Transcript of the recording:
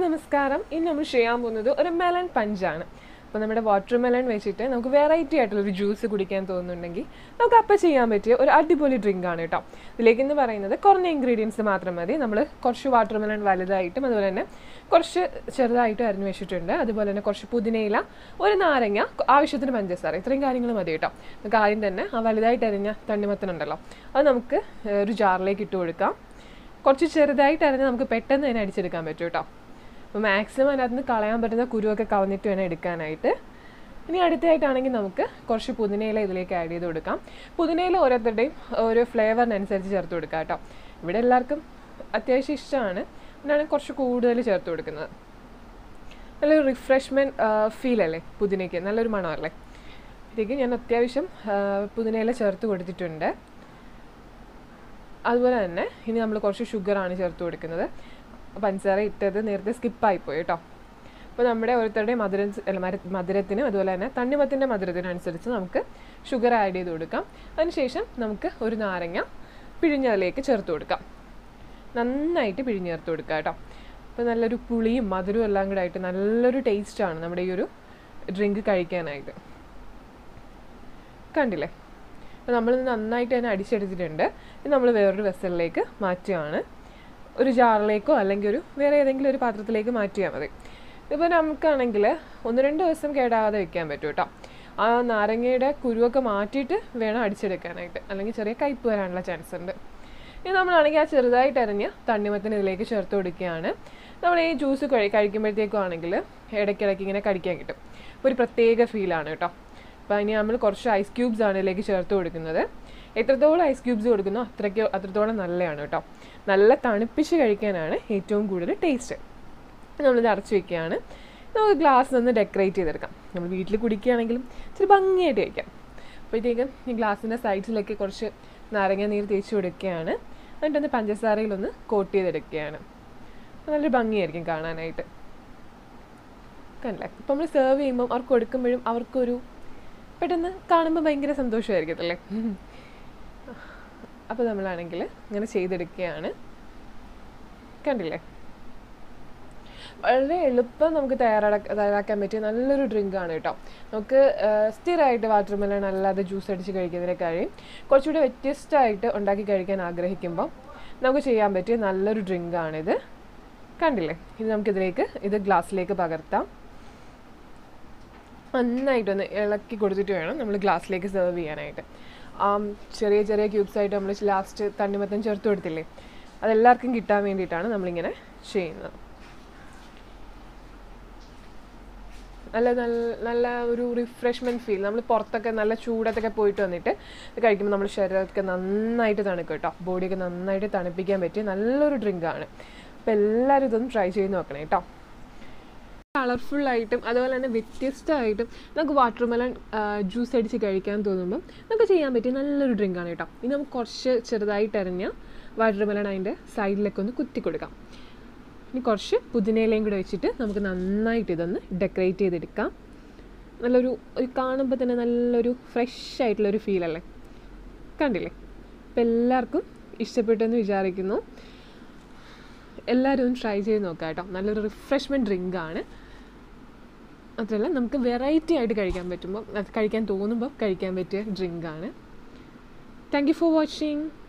നമസ്കാരം ഇന്ന് നമ്മൾ ചെയ്യാൻ പോകുന്നത് ഒരു മെലൺ പഞ്ചാണ് അപ്പോൾ നമ്മുടെ വാട്ടർ മെലൺ വെച്ചിട്ട് നമുക്ക് വെറൈറ്റി ആയിട്ടുള്ള ഒരു ജ്യൂസ് കുടിക്കാൻ തോന്നുന്നുണ്ടെങ്കിൽ നമുക്ക് അപ്പം ചെയ്യാൻ പറ്റിയ ഒരു അടിപൊളി ഡ്രിങ്ക് ആണ് കേട്ടോ ഇതിലേക്ക് എന്ന് പറയുന്നത് കുറഞ്ഞ ഇൻഗ്രീഡിയൻസ് മാത്രം മതി നമ്മൾ കുറച്ച് വാട്ടർ മെലൺ വലുതായിട്ടും അതുപോലെ തന്നെ കുറച്ച് ചെറുതായിട്ടും അരിഞ്ഞു വെച്ചിട്ടുണ്ട് അതുപോലെ തന്നെ കുറച്ച് പുതിനയില ഒരു നാരങ്ങ ആവശ്യത്തിന് പഞ്ചസാര ഇത്രയും കാര്യങ്ങൾ മതി കേട്ടോ നമുക്ക് ആദ്യം തന്നെ ആ വലുതായിട്ട് അരിഞ്ഞ തണ്ണിമത്തനുണ്ടല്ലോ അത് നമുക്ക് ഏഹ്, ഒരു ജാറിലേക്ക് ഇട്ട് കൊടുക്കാം കുറച്ച് ചെറുതായിട്ട് അരിഞ്ഞ് നമുക്ക് പെട്ടെന്ന് തന്നെ അടിച്ചെടുക്കാൻ പറ്റും കേട്ടോ അപ്പോൾ മാക്സിമം അതിനകത്ത് നിന്ന് കളയാൻ പറ്റുന്ന കുരുവൊക്കെ കളഞ്ഞിട്ട് വേണം എടുക്കാനായിട്ട് ഇനി അടുത്തായിട്ടാണെങ്കിൽ നമുക്ക് കുറച്ച് പുതിനയില ഇതിലേക്ക് ആഡ് ചെയ്ത് കൊടുക്കാം പുതിനയില ഓരോരുത്തരുടെയും ഓരോ ഫ്ലേവറിനനുസരിച്ച് ചേർത്ത് കൊടുക്കാം കേട്ടോ ഇവിടെ എല്ലാവർക്കും അത്യാവശ്യം ഇഷ്ടമാണ് എന്നാണ് കുറച്ച് കൂടുതൽ ചേർത്ത് കൊടുക്കുന്നത് നല്ലൊരു റിഫ്രഷ്മെൻറ്റ് ഫീൽ അല്ലേ പുതിനയ്ക്ക് നല്ലൊരു മണമല്ലേ ഇതിലേക്ക് ഞാൻ അത്യാവശ്യം ആ, പുതിനയില ചേർത്ത് കൊടുത്തിട്ടുണ്ട് അതുപോലെ തന്നെ ഇനി നമ്മൾ കുറച്ച് ഷുഗറാണ് ചേർത്ത് കൊടുക്കുന്നത് പഞ്ചസാര ഇട്ടത് നേരത്തെ സ്കിപ്പായിപ്പോയി കേട്ടോ അപ്പോൾ നമ്മുടെ ഓരോരുത്തരുടെയും മധുര അല്ല മര മധുരത്തിനും അതുപോലെ തന്നെ തണ്ണിമത്തിൻ്റെ മധുരത്തിനും അനുസരിച്ച് നമുക്ക് ഷുഗർ ആഡ് ചെയ്ത് കൊടുക്കാം അതിനുശേഷം നമുക്ക് ഒരു നാരങ്ങ പിഴിഞ്ഞതിലേക്ക് ചേർത്ത് കൊടുക്കാം നന്നായിട്ട് പിഴിഞ്ഞ് ചേർത്ത് കൊടുക്കുക കേട്ടോ അപ്പോൾ നല്ലൊരു പുളിയും മധുരവും എല്ലാം കൂടെ ആയിട്ട് നല്ലൊരു ടേസ്റ്റാണ് നമ്മുടെ ഈ ഒരു ഡ്രിങ്ക് കഴിക്കാനായിട്ട് കണ്ടില്ലേ അപ്പോൾ നമ്മൾ നന്നായിട്ട് തന്നെ അടിച്ചെടുത്തിട്ടുണ്ട് ഇത് നമ്മൾ വേറൊരു വെസലിലേക്ക് മാറ്റുകയാണ് ഒരു ജാറിലേക്കോ അല്ലെങ്കിൽ ഒരു വേറെ ഏതെങ്കിലും ഒരു പാത്രത്തിലേക്ക് മാറ്റിയാൽ മതി ഇപ്പോൾ നമുക്കാണെങ്കിൽ ഒന്ന് രണ്ട് ദിവസം കേടാകാതെ വെക്കാൻ പറ്റും കേട്ടോ ആ നാരങ്ങയുടെ കുരുവൊക്കെ മാറ്റിയിട്ട് വേണം അടിച്ചെടുക്കാനായിട്ട് അല്ലെങ്കിൽ ചെറിയ കയ്പ്പ് വരാനുള്ള ചാൻസ് ഉണ്ട് ഇനി നമ്മളാണെങ്കിൽ ആ ചെറുതായിട്ട് അരിഞ്ഞ തണ്ണിമത്തിന് ഇതിലേക്ക് ചേർത്ത് കൊടുക്കുകയാണ് നമ്മൾ ഈ ജ്യൂസ് കഴി കഴിക്കുമ്പോഴത്തേക്കും ആണെങ്കിൽ ഇടയ്ക്കിടയ്ക്ക് ഇങ്ങനെ കടിക്കാൻ കിട്ടും അപ്പോൾ ഒരു പ്രത്യേക ഫീലാണ് കേട്ടോ അപ്പോൾ ഇനി നമ്മൾ കുറച്ച് ഐസ് ക്യൂബ്സ് ആണ് ഇതിലേക്ക് ചേർത്ത് കൊടുക്കുന്നത് എത്രത്തോളം ഐസ് ക്യൂബ്സ് കൊടുക്കുന്നോ അത്രയ്ക്ക് അത്രത്തോളം നല്ലതാണ് കേട്ടോ നല്ല തണുപ്പിച്ച് കഴിക്കാനാണ് ഏറ്റവും കൂടുതൽ ടേസ്റ്റ് നമ്മളിത് അടച്ചു വെക്കുകയാണ് നമുക്ക് ഗ്ലാസ് ഒന്ന് ഡെക്കറേറ്റ് ചെയ്തെടുക്കാം നമ്മൾ വീട്ടിൽ കുടിക്കുകയാണെങ്കിലും ഇച്ചിരി ഭംഗിയായിട്ട് കഴിക്കാം അപ്പോഴത്തേക്കും ഈ ഗ്ലാസിൻ്റെ സൈഡ്സിലൊക്കെ കുറച്ച് നാരങ്ങ നീര് തേച്ച് കൊടുക്കുകയാണ് എന്നിട്ടൊന്ന് പഞ്ചസാരയിലൊന്ന് കോട്ട് ചെയ്തെടുക്കുകയാണ് അപ്പോൾ നല്ലൊരു ഭംഗിയായിരിക്കും കാണാനായിട്ട് കണ്ടില്ലേ അപ്പോൾ നമ്മൾ സെർവ് ചെയ്യുമ്പം അവർക്ക് കൊടുക്കുമ്പോഴും അവർക്കൊരു പെട്ടെന്ന് കാണുമ്പോൾ ഭയങ്കര സന്തോഷമായിരിക്കത്തില്ലേ അപ്പോൾ നമ്മളാണെങ്കിൽ ഇങ്ങനെ ചെയ്തെടുക്കുകയാണ് കണ്ടില്ലേ വളരെ എളുപ്പം നമുക്ക് തയ്യാറാക്കാൻ തയ്യാറാക്കാൻ പറ്റിയ നല്ലൊരു ഡ്രിങ്കാണ് കേട്ടോ നമുക്ക് ആ, സ്ഥിരമായിട്ട് വാട്ടർ മെലൺ അല്ലാതെ ജ്യൂസ് അടിച്ച് കഴിക്കുന്നതിനേക്കാളും കുറച്ചുകൂടി വ്യത്യസ്തമായിട്ട് ഉണ്ടാക്കി കഴിക്കാൻ ആഗ്രഹിക്കുമ്പോൾ നമുക്ക് ചെയ്യാൻ പറ്റിയ നല്ലൊരു ഡ്രിങ്കാണിത് കണ്ടില്ലേ ഇത് നമുക്കിതിലേക്ക് ഇത് ഗ്ലാസ്സിലേക്ക് പകർത്താം നന്നായിട്ടൊന്ന് ഇളക്കി കൊടുത്തിട്ട് വേണം നമ്മൾ ഗ്ലാസ്സിലേക്ക് സെർവ് ചെയ്യാനായിട്ട് ആം, ചെറിയ ചെറിയ ക്യൂബ്സ് ആയിട്ട് നമ്മൾ ലാസ്റ്റ് തണ്ണിമത്തം ചേർത്ത് കൊടുത്തില്ലേ അതെല്ലാവർക്കും കിട്ടാൻ വേണ്ടിയിട്ടാണ് നമ്മളിങ്ങനെ ചെയ്യുന്നത് നല്ല നല്ല നല്ല ഒരു റിഫ്രഷ്മെൻറ്റ് ഫീൽ നമ്മൾ പുറത്തൊക്കെ നല്ല ചൂടത്തൊക്കെ പോയിട്ട് വന്നിട്ട് ഇത് കഴിക്കുമ്പോൾ നമ്മുടെ ശരീരമൊക്കെ നന്നായിട്ട് തണുക്കും കേട്ടോ ബോഡിയൊക്കെ നന്നായിട്ട് തണുപ്പിക്കാൻ പറ്റിയ നല്ലൊരു ഡ്രിങ്കാണ് അപ്പോൾ എല്ലാവരും ഇതൊന്ന് ട്രൈ ചെയ്ത് നോക്കണേ കേട്ടോ കളർഫുൾ ആയിട്ടും അതുപോലെ തന്നെ വ്യത്യസ്തമായിട്ടും നമുക്ക് വാട്ടർ മെലൺ ജ്യൂസ് അടിച്ച് കഴിക്കാൻ തോന്നുമ്പോൾ നമുക്ക് ചെയ്യാൻ പറ്റിയ നല്ലൊരു ഡ്രിങ്കാണ് കേട്ടോ ഇനി നമുക്ക് കുറച്ച് ചെറുതായിട്ട് എറിഞ്ഞ വാട്ടർ മെലൺ അതിൻ്റെ സൈഡിലൊക്കെ ഒന്ന് കുത്തി കൊടുക്കാം ഇനി കുറച്ച് പുതിനയിലയും കൂടെ വെച്ചിട്ട് നമുക്ക് നന്നായിട്ട് ഇതൊന്ന് ഡെക്കറേറ്റ് ചെയ്തെടുക്കാം നല്ലൊരു ഒരു കാണുമ്പോൾ തന്നെ നല്ലൊരു ഫ്രഷ് ആയിട്ടുള്ളൊരു ഫീൽ അല്ലേ കണ്ടില്ലേ അപ്പം എല്ലാവർക്കും ഇഷ്ടപ്പെട്ടെന്ന് വിചാരിക്കുന്നു എല്ലാവരും ഒന്ന് ട്രൈ ചെയ്ത് നോക്കാം കേട്ടോ നല്ലൊരു റിഫ്രഷ്മെൻറ്റ് ഡ്രിങ്കാണ് മാത്രമല്ല നമുക്ക് വെറൈറ്റി ആയിട്ട് കഴിക്കാൻ പറ്റുമ്പോൾ അത് കഴിക്കാൻ തോന്നുമ്പോൾ കഴിക്കാൻ പറ്റിയ ഡ്രിങ്കാണ് താങ്ക് യു ഫോർ വാച്ചിങ്